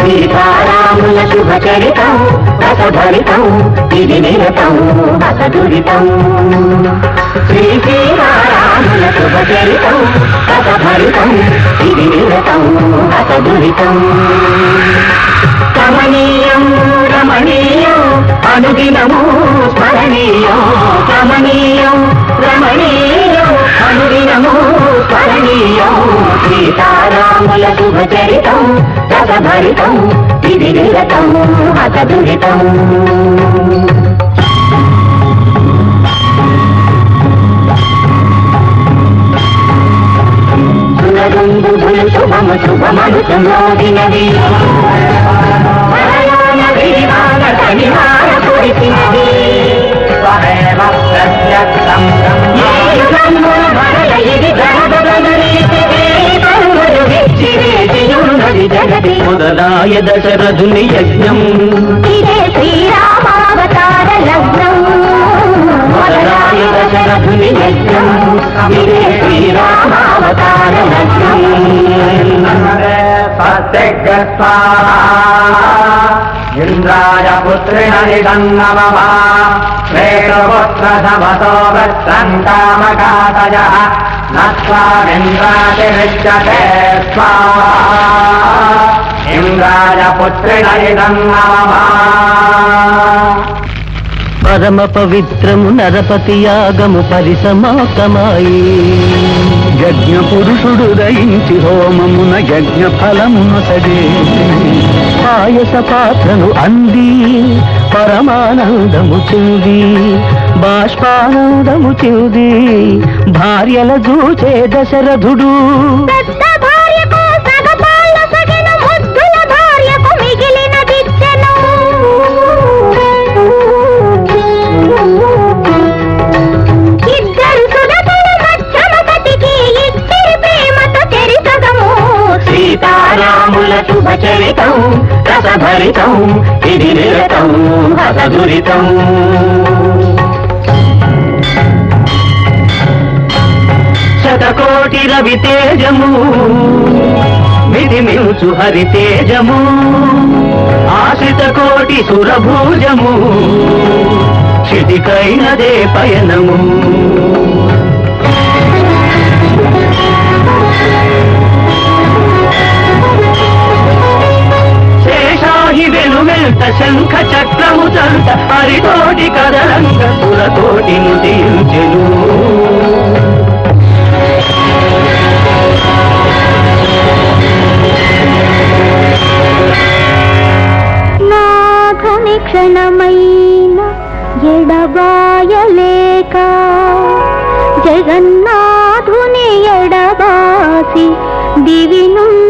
సీతారాముల శుభచరితం రసభరితం ఇది నిరతం హసదురితం శ్రీ సీతారాముల శుభచరితం రసభరితం ఇది నిరతం హసదురితం కమనీయం రమణీయం అనుదినము స్మరణీయం కమనీయం రమణీయం అనుదినము స్మరణీయం సీతారాముల శుభచరితం రసభరితం ఇది నిరతం హతదురితం సురగుంబుధులు శుభము శుభమను సంరోధినవి మలయాళ విరివాన కనివాన కురిసినది స్వమేవ ప్రత్యక్షం ఏ యుగమున మరల ఇది జగదగనరీతివే కరుణలు విచ్చి వేచియున్నది జగతి మొదలాయ దశరథుని యజ్ఞం ఇదే శ్రీరామావతార లగ్నం మొదలాయ దశరథుని యజ్ఞం ఇదే శ్రీరామావతార లగ్నం ఇంద్రాయ పుత్రిణిదం నమమ శ్రేణుపుత్ర సమతో వృత్తం కామకాతయ నస్వామింద్రాతిరిచ్యతే స్వాహా ఇంద్రాయ పుత్రిణిదం నమమ పరమ పవిత్రము నరపతి యాగము పరిసమాప్తమాయి యజ్ఞ పురుషుడు దయించి హోమమున యజ్ఞ ఫలమును సడే పాయస పాత్రను అంది పరమానందము చెంది బాష్పానందము చెంది భార్యల చూచే దశరథుడు పెద్ద భార్యకు సగపాళ్ళ సగిన ముద్దుల భార్యకు మిగిలిన దిచ్చను ఇద్దరు సుగతులు మధ్యమపతికి ఇద్దరి ప్రేమతో చెరిసగము సీతారాముల శుభచరితం రసభరితం ఇది నిరతం హసదురితం శతకోటి రవి తేజము విధి మించు హరి తేజము ఆశిత కోటి సురభూజము క్షితికైనదే పయనము శేషాహి వెలువెల్త శంఖ చక్రము చంత హరితోటి కదలంక సురతోటి నుదించెను నాథని క్షణమైన ఎడబాయలేక జగన్నాథుని ఎడబాసి దివి నుండి